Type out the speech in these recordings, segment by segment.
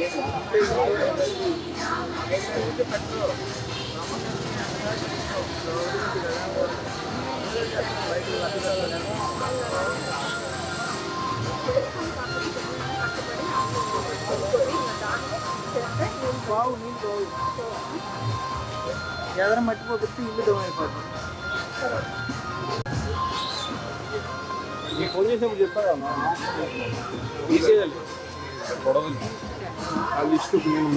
బావు నీళ్ళు బావు ఎదర మట్టిపోతే ఇల్లు డౌన్ అయిపోతుంది నీకు ఫోన్ చేసినప్పుడు చెప్పారా తీసేయాలి గొడవలు ఆ లిస్టు నేను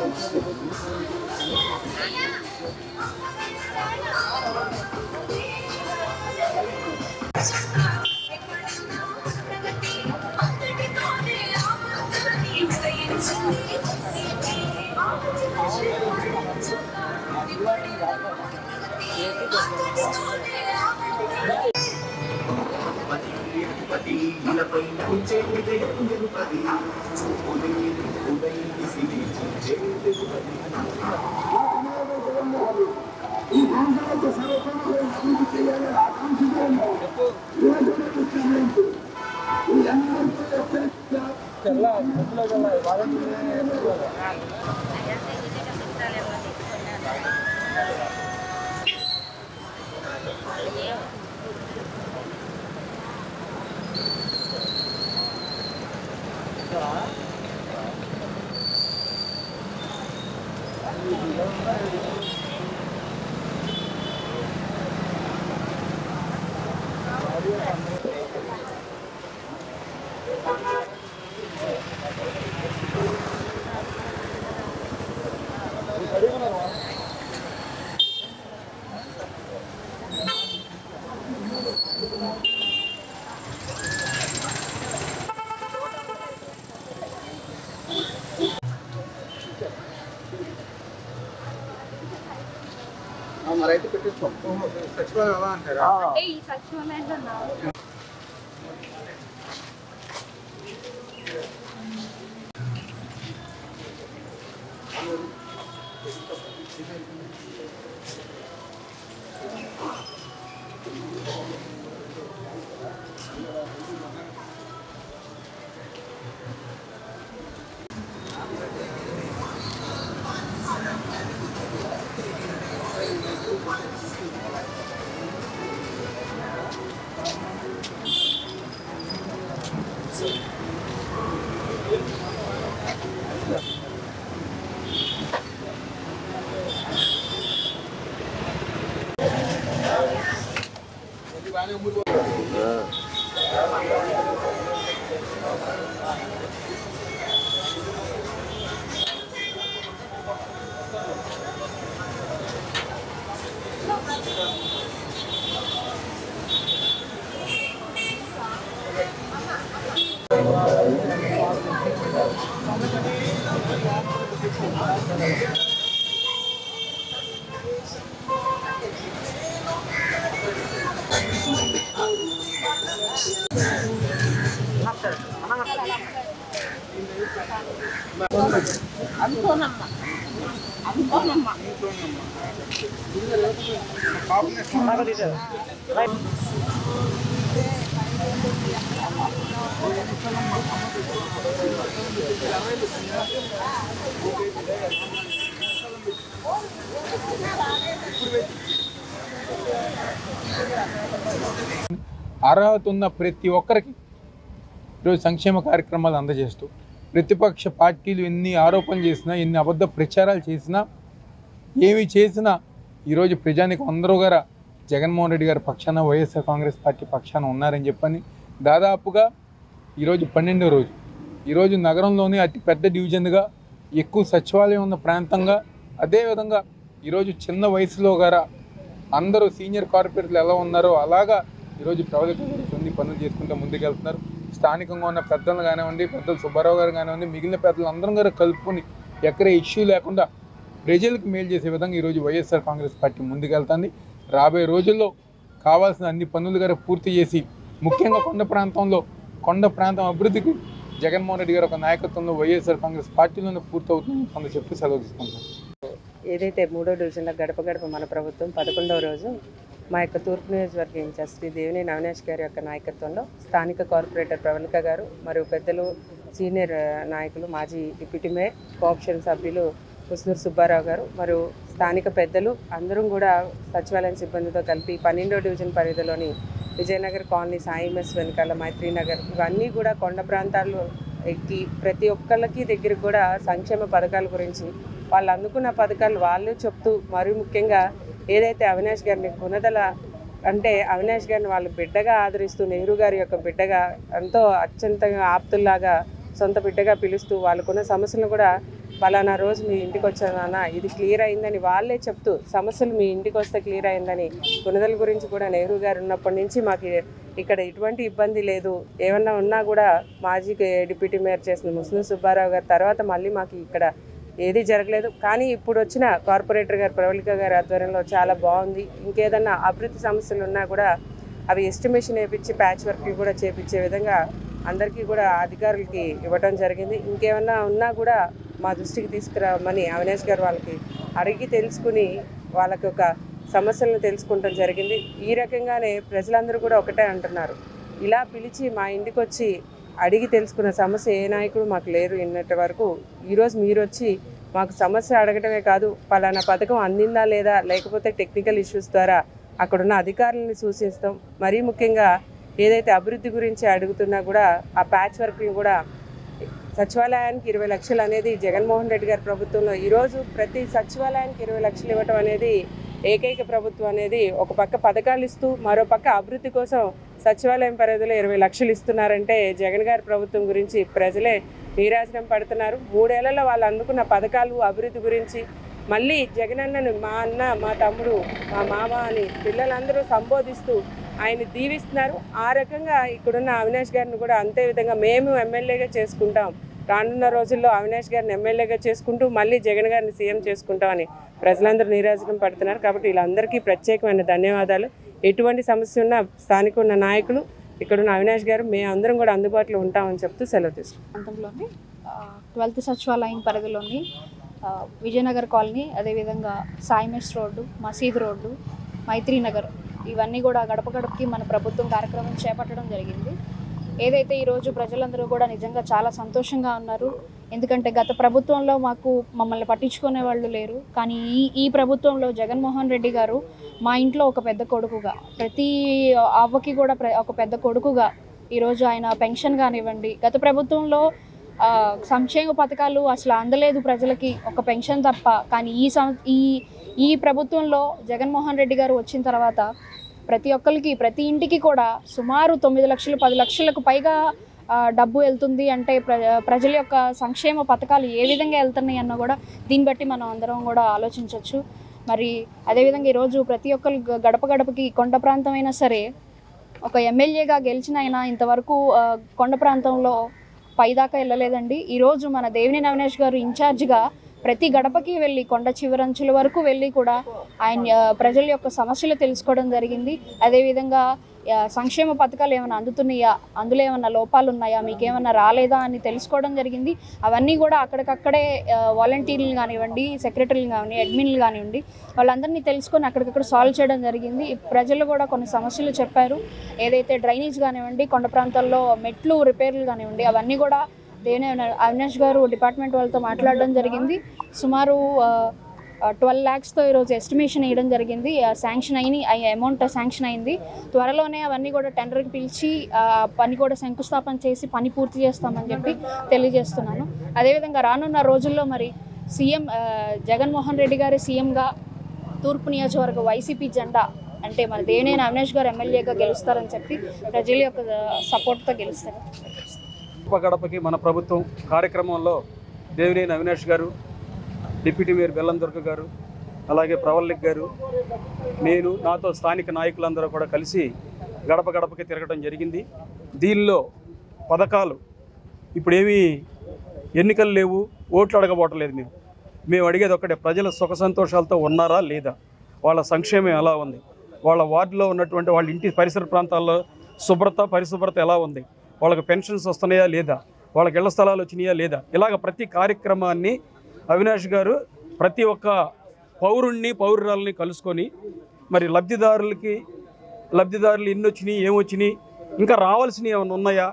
మరి అయితే పెట్టేసుకో సచివాలయం ఎలా అంటారా అంటే ఈ సచివాలయంలో నా అనుకోనమ్మా అనుకోనమ్మా అర్హత ఉన్న ప్రతి ఒక్కరికి ఈరోజు సంక్షేమ కార్యక్రమాలు అందజేస్తూ ప్రతిపక్ష పార్టీలు ఎన్ని ఆరోపణలు చేసినా ఎన్ని అబద్ధ ప్రచారాలు చేసినా ఏమి చేసినా ఈరోజు ప్రజానికి అందరూ గారా జగన్మోహన్ రెడ్డి గారి పక్షాన వైఎస్ఆర్ కాంగ్రెస్ పార్టీ పక్షాన ఉన్నారని చెప్పని దాదాపుగా ఈరోజు పన్నెండో రోజు ఈరోజు నగరంలోనే అతి పెద్ద డివిజన్గా ఎక్కువ సచివాలయం ఉన్న ప్రాంతంగా అదేవిధంగా ఈరోజు చిన్న వయసులో గారా అందరూ సీనియర్ కార్పొరేటర్లు ఎలా ఉన్నారో అలాగా ఈరోజు ప్రజలకు కొన్ని పనులు చేసుకుంటూ ముందుకెళ్తున్నారు స్థానికంగా ఉన్న పెద్దలు కానివ్వండి పెద్దలు సుబ్బారావు గారు కానివ్వండి మిగిలిన పెద్దలు అందరం గారు కలుపుకొని ఎక్కడ ఇష్యూ లేకుండా ప్రజలకు మేలు చేసే విధంగా ఈరోజు వైఎస్ఆర్ కాంగ్రెస్ పార్టీ ముందుకెళ్తుంది రాబోయే రోజుల్లో కావాల్సిన అన్ని పనులు గారు పూర్తి చేసి ముఖ్యంగా కొండ ప్రాంతంలో కొండ ప్రాంతం అభివృద్ధికి జగన్మోహన్ రెడ్డి గారు ఒక నాయకత్వంలో వైఎస్ఆర్ కాంగ్రెస్ పార్టీలోనే పూర్తవుతుంది అని చెప్పి సెలవు తీసుకుంటాను ఏదైతే మూడో డివిజన్లో గడప గడప మన ప్రభుత్వం పదకొండవ రోజు మా యొక్క తూర్పు నియోజకవర్గ ఇన్ఛార్జ్ శ్రీ దేవిని అవినాష్ గారి యొక్క నాయకత్వంలో స్థానిక కార్పొరేటర్ ప్రవళిక గారు మరియు పెద్దలు సీనియర్ ఆ, నాయకులు మాజీ డిప్యూటీ మేయర్ కోఆప్షన్ సభ్యులు కుస్నూరు సుబ్బారావు గారు మరియు స్థానిక పెద్దలు అందరం కూడా సచివాలయం సిబ్బందితో కలిపి పన్నెండో డివిజన్ పరిధిలోని విజయనగర్ కాలనీ సాయిమెస్ వెనకాల మైత్రి నగర్ ఇవన్నీ కూడా కొండ ప్రాంతాల్లో ఎక్కి ప్రతి ఒక్కళ్ళకి దగ్గరికి కూడా సంక్షేమ పథకాల గురించి వాళ్ళు అందుకున్న పథకాలు వాళ్ళు చెప్తూ మరీ ముఖ్యంగా ఏదైతే అవినాష్ గారిని గుణదల అంటే అవినాష్ గారిని వాళ్ళ బిడ్డగా ఆదరిస్తూ నెహ్రూ గారి యొక్క బిడ్డగా ఎంతో అత్యంతంగా ఆప్తుల్లాగా సొంత బిడ్డగా పిలుస్తూ వాళ్ళకున్న సమస్యలను కూడా పలానా రోజు మీ ఇంటికి వచ్చాను నాన్న ఇది క్లియర్ అయిందని వాళ్ళే చెప్తూ సమస్యలు మీ ఇంటికి వస్తే క్లియర్ అయిందని గుణదల గురించి కూడా నెహ్రూ గారు ఉన్నప్పటి నుంచి మాకు ఇక్కడ ఎటువంటి ఇబ్బంది లేదు ఏమన్నా ఉన్నా కూడా మాజీ డిప్యూటీ మేయర్ చేసిన ముస్లిం సుబ్బారావు గారి తర్వాత మళ్ళీ మాకు ఇక్కడ ఏది జరగలేదు కానీ ఇప్పుడు వచ్చిన కార్పొరేటర్ గారు ప్రవళిక గారి ఆధ్వర్యంలో చాలా బాగుంది ఇంకేదన్నా అభివృద్ధి సమస్యలు ఉన్నా కూడా అవి ఎస్టిమేషన్ వేయించి ప్యాచ్ వర్క్లు కూడా చేపించే విధంగా అందరికీ కూడా అధికారులకి ఇవ్వడం జరిగింది ఇంకేమన్నా ఉన్నా కూడా మా దృష్టికి తీసుకురామని అవినాష్ గారు వాళ్ళకి అడిగి తెలుసుకుని వాళ్ళకి ఒక సమస్యలను తెలుసుకుంటాం జరిగింది ఈ రకంగానే ప్రజలందరూ కూడా ఒకటే అంటున్నారు ఇలా పిలిచి మా ఇంటికి వచ్చి అడిగి తెలుసుకున్న సమస్య ఏ నాయకుడు మాకు లేరు ఇన్నటి వరకు ఈరోజు మీరు వచ్చి మాకు సమస్య అడగటమే కాదు పలానా పథకం అందిందా లేదా లేకపోతే టెక్నికల్ ఇష్యూస్ ద్వారా అక్కడున్న అధికారులను సూచిస్తాం మరీ ముఖ్యంగా ఏదైతే అభివృద్ధి గురించి అడుగుతున్నా కూడా ఆ ప్యాచ్ వర్క్ని కూడా సచివాలయానికి ఇరవై లక్షలు అనేది జగన్మోహన్ రెడ్డి గారి ప్రభుత్వంలో ఈరోజు ప్రతి సచివాలయానికి ఇరవై లక్షలు ఇవ్వటం అనేది ఏకైక ప్రభుత్వం అనేది ఒక పక్క పథకాలు ఇస్తూ మరో పక్క అభివృద్ధి కోసం సచివాలయం పరిధిలో ఇరవై లక్షలు ఇస్తున్నారంటే జగన్ గారి ప్రభుత్వం గురించి ప్రజలే నీరాజనం పడుతున్నారు మూడేళ్లలో వాళ్ళు అందుకున్న పథకాలు అభివృద్ధి గురించి మళ్ళీ జగనన్నను మా అన్న మా తమ్ముడు మా మామ అని పిల్లలందరూ సంబోధిస్తూ ఆయన దీవిస్తున్నారు ఆ రకంగా ఇక్కడున్న అవినాష్ గారిని కూడా అంతే విధంగా మేము ఎమ్మెల్యేగా చేసుకుంటాం రానున్న రోజుల్లో అవినాష్ గారిని ఎమ్మెల్యేగా చేసుకుంటూ మళ్ళీ జగన్ గారిని సీఎం చేసుకుంటామని ప్రజలందరూ నీరాజనం పడుతున్నారు కాబట్టి వీళ్ళందరికీ ప్రత్యేకమైన ధన్యవాదాలు ఎటువంటి సమస్య ఉన్నా స్థానిక ఉన్న నాయకులు ఇక్కడున్న అవినాష్ గారు మేము అందరం కూడా అందుబాటులో ఉంటామని చెప్తూ సెలవు తీసుకుంటాం ప్రాంతంలోని ట్వెల్త్ సచివాలయం పరిధిలోని ఆ, విజయనగర్ కాలనీ అదేవిధంగా సాయిమెస్ రోడ్డు మసీద్ రోడ్డు మైత్రి నగర్ ఇవన్నీ కూడా గడప గడపకి మన ప్రభుత్వం కార్యక్రమం చేపట్టడం జరిగింది ఏదైతే ఈరోజు ప్రజలందరూ కూడా నిజంగా చాలా సంతోషంగా ఉన్నారు ఎందుకంటే గత ప్రభుత్వంలో మాకు మమ్మల్ని పట్టించుకునే వాళ్ళు లేరు కానీ ఈ ఈ ప్రభుత్వంలో జగన్మోహన్ రెడ్డి గారు మా ఇంట్లో ఒక పెద్ద కొడుకుగా ప్రతి అవ్వకి కూడా ప్ర- ఒక పెద్ద కొడుకుగా ఈరోజు ఆయన పెన్షన్ కానివ్వండి గత ప్రభుత్వంలో ఆ, సంక్షేమ పథకాలు అసలు అందలేదు ప్రజలకి ఒక పెన్షన్ తప్ప కానీ ఈ సం ఈ ఈ ప్రభుత్వంలో జగన్మోహన్ రెడ్డి గారు వచ్చిన తర్వాత ప్రతి ఒక్కరికి ప్రతి ఇంటికి కూడా సుమారు తొమ్మిది లక్షలు పది లక్షలకు పైగా ఆ, డబ్బు వెళ్తుంది అంటే ప్ర ప్రజల యొక్క సంక్షేమ పథకాలు ఏ విధంగా వెళ్తున్నాయి అన్న కూడా దీన్ని బట్టి మనం అందరం కూడా ఆలోచించవచ్చు మరి అదేవిధంగా ఈరోజు ప్రతి ఒక్కరు గ- గడప గడపకి కొండ ప్రాంతం అయినా సరే ఒక ఎమ్మెల్యేగా గెలిచిన ఆయన ఇంతవరకు ఆ, కొండ ప్రాంతంలో పైదాకా వెళ్ళలేదండి ఈరోజు మన దేవినేని అవినాష్ గారు ఇన్ఛార్జిగా ప్రతి గడపకి వెళ్ళి కొండ చివరంచుల వరకు వెళ్ళి కూడా ఆయన ఆ, ప్రజల యొక్క సమస్యలు తెలుసుకోవడం జరిగింది అదేవిధంగా ఆ, సంక్షేమ పథకాలు ఏమైనా అందుతున్నాయా అందులో ఏమైనా లోపాలు ఉన్నాయా మీకు ఏమైనా రాలేదా అని తెలుసుకోవడం జరిగింది అవన్నీ కూడా అక్కడికక్కడే వాలంటీర్లు కానివ్వండి సెక్రటరీలు కానివ్వండి అడ్మిన్లు కానివ్వండి వాళ్ళందరినీ తెలుసుకొని అక్కడికక్కడ సాల్వ్ చేయడం జరిగింది ప్రజలు కూడా కొన్ని సమస్యలు చెప్పారు ఏదైతే డ్రైనేజ్ కానివ్వండి కొండ ప్రాంతాల్లో మెట్లు రిపేర్లు కానివ్వండి అవన్నీ కూడా దేని అవినాష్ గారు డిపార్ట్మెంట్ వాళ్ళతో మాట్లాడడం జరిగింది సుమారు ట్వెల్వ్ ల్యాక్స్తో ఈరోజు ఎస్టిమేషన్ వేయడం జరిగింది శాంక్షన్ అయిన అమౌంట్ శాంక్షన్ అయింది త్వరలోనే అవన్నీ కూడా టెండర్కి పిలిచి ఆ, పని కూడా శంకుస్థాపన చేసి పని పూర్తి చేస్తామని చెప్పి తెలియజేస్తున్నాను అదేవిధంగా రానున్న రోజుల్లో మరి సీఎం ఆ, జగన్మోహన్ రెడ్డి గారి సీఎంగా తూర్పు నియోజకవర్గ వైసీపీ జెండా అంటే మన దేవినేని అవినాష్ గారు ఎమ్మెల్యేగా గెలుస్తారని చెప్పి ప్రజల యొక్క సపోర్ట్తో గెలుస్తారు గడప గడపకి మన ప్రభుత్వం కార్యక్రమంలో దేవినేని అవినాష్ గారు డిప్యూటీ మేయర్ బెల్లం దుర్గ గారు అలాగే ప్రవల్లిక్ గారు నేను నాతో స్థానిక నాయకులందరూ కూడా కలిసి గడప గడపకి తిరగడం జరిగింది దీనిలో పథకాలు ఇప్పుడేమీ ఎన్నికలు లేవు ఓట్లు అడగబోటలేదు మేము మేము అడిగేది ఒక్కటే ప్రజల సుఖ సంతోషాలతో ఉన్నారా లేదా వాళ్ళ సంక్షేమం ఎలా ఉంది వాళ్ళ వార్డులో ఉన్నటువంటి వాళ్ళ ఇంటి పరిసర ప్రాంతాల్లో శుభ్రత పరిశుభ్రత ఎలా ఉంది వాళ్ళకి పెన్షన్స్ వస్తున్నాయా లేదా వాళ్ళకి ఇళ్ల స్థలాలు వచ్చినాయా లేదా ఇలాగ ప్రతి కార్యక్రమాన్ని అవినాష్ గారు ప్రతి ఒక్క పౌరుణ్ణి పౌరురాలని కలుసుకొని మరి లబ్ధిదారులకి లబ్ధిదారులు ఎన్ని వచ్చినాయి ఏమొచ్చినాయి ఇంకా రావాల్సినవి ఏమైనా ఉన్నాయా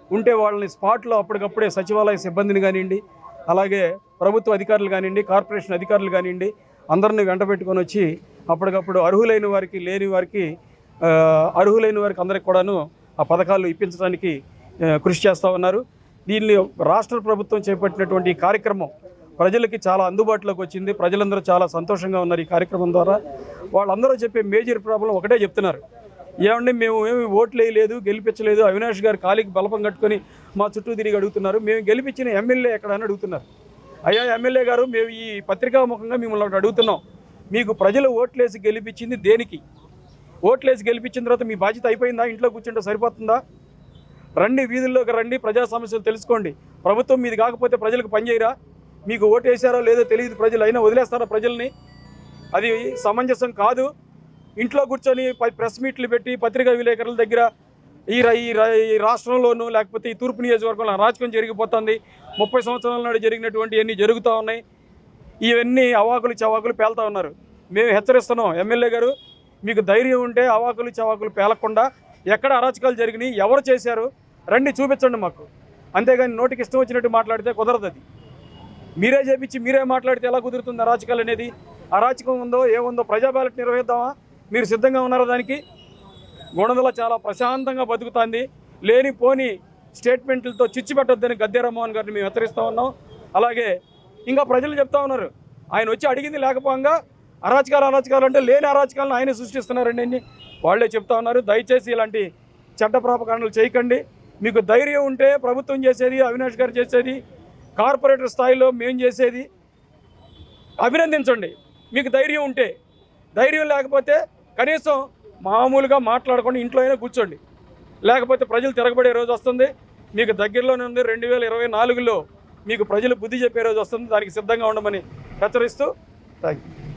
ఉంటే వాళ్ళని స్పాట్లో అప్పటికప్పుడే సచివాలయ సిబ్బందిని కానివ్వండి అలాగే ప్రభుత్వ అధికారులు కానివ్వండి కార్పొరేషన్ అధికారులు కానివ్వండి అందరిని వెంట పెట్టుకొని వచ్చి అప్పటికప్పుడు అర్హులైన వారికి లేని వారికి ఆ, అర్హులైన వారికి అందరికి కూడాను ఆ పథకాలు ఇప్పించడానికి ఆ, కృషి చేస్తూ ఉన్నారు దీన్ని రాష్ట్ర ప్రభుత్వం చేపట్టినటువంటి ఈ కార్యక్రమం ప్రజలకి చాలా అందుబాటులోకి వచ్చింది ప్రజలందరూ చాలా సంతోషంగా ఉన్నారు ఈ కార్యక్రమం ద్వారా వాళ్ళందరూ చెప్పే మేజర్ ప్రాబ్లం ఒకటే చెప్తున్నారు ఏమండి మేము ఏమి ఓట్లు వేయలేదు గెలిపించలేదు అవినాష్ గారు కాలికి బలపం కట్టుకొని మా చుట్టూ తిరిగి అడుగుతున్నారు మేము గెలిపించిన ఎమ్మెల్యే ఎక్కడ అని అడుగుతున్నారు అయ్యా ఎమ్మెల్యే గారు మేము ఈ పత్రికాముఖంగా మిమ్మల్ని ఒకటి అడుగుతున్నాం మీకు ప్రజలు ఓట్లేసి గెలిపించింది దేనికి ఓట్లేసి గెలిపించిన తర్వాత మీ బాధ్యత అయిపోయిందా ఇంట్లో కూర్చుంటే సరిపోతుందా రండి వీధుల్లోకి రండి ప్రజా సమస్యలు తెలుసుకోండి ప్రభుత్వం మీది కాకపోతే ప్రజలకు పనిచేయరా మీకు ఓటు వేసారో లేదో తెలియదు ప్రజలు అయినా వదిలేస్తారా ప్రజల్ని అది సమంజసం కాదు ఇంట్లో కూర్చొని ప- ప్రెస్ మీట్లు పెట్టి పత్రికా విలేకరుల దగ్గర ఈ రా- ఈ రా- ఈ రాష్ట్రంలోనూ లేకపోతే ఈ తూర్పు నియోజకవర్గంలో అరాచకం జరిగిపోతుంది ముప్పై సంవత్సరాల నాడు జరిగినటువంటి అన్నీ జరుగుతూ ఉన్నాయి ఇవన్నీ అవాకులు చవాకులు పేలుతూ ఉన్నారు మేము హెచ్చరిస్తున్నాం ఎమ్మెల్యే గారు మీకు ధైర్యం ఉంటే అవాకులు చవాకులు పేలకుండా ఎక్కడ అరాచకాలు జరిగినాయి ఎవరు చేశారు రండి చూపించండి మాకు అంతేగాని నోటికి ఇష్టం వచ్చినట్టు మాట్లాడితే కుదరదు అది మీరే చేపించి మీరే మాట్లాడితే ఎలా కుదురుతుంది అరాచకాలు అనేది అరాచకం ఉందో ఏముందో ప్రజా బ్యాలెట్ నిర్వహిద్దామా మీరు సిద్ధంగా ఉన్నారా దానికి గుణదల చాలా ప్రశాంతంగా బతుకుతుంది లేని పోని స్టేట్మెంట్లతో చిచ్చు పెట్టొద్దని గద్దె రామ్మోహన్ గారిని మేము హెచ్చరిస్తూ ఉన్నాం అలాగే ఇంకా ప్రజలు చెప్తా ఉన్నారు ఆయన వచ్చి అడిగింది లేకపోగా అరాచకాలు అరాచకాలు అంటే లేని అరాచకాలను ఆయనే సృష్టిస్తున్నారండి అన్ని వాళ్ళే చెప్తా ఉన్నారు దయచేసి ఇలాంటి చట్ట ప్రాపకారణలు చేయకండి మీకు ధైర్యం ఉంటే ప్రభుత్వం చేసేది అవినాష్ గారు చేసేది కార్పొరేటర్ స్థాయిలో మేము చేసేది అభినందించండి మీకు ధైర్యం ఉంటే ధైర్యం లేకపోతే కనీసం మామూలుగా మాట్లాడకుండా ఇంట్లో అయినా కూర్చోండి లేకపోతే ప్రజలు తిరగబడే రోజు వస్తుంది మీకు దగ్గరలోనే ఉంది రెండు వేల ఇరవై నాలుగులో మీకు ప్రజలు బుద్ధి చెప్పే రోజు వస్తుంది దానికి సిద్ధంగా ఉండమని హెచ్చరిస్తూ థ్యాంక్ యూ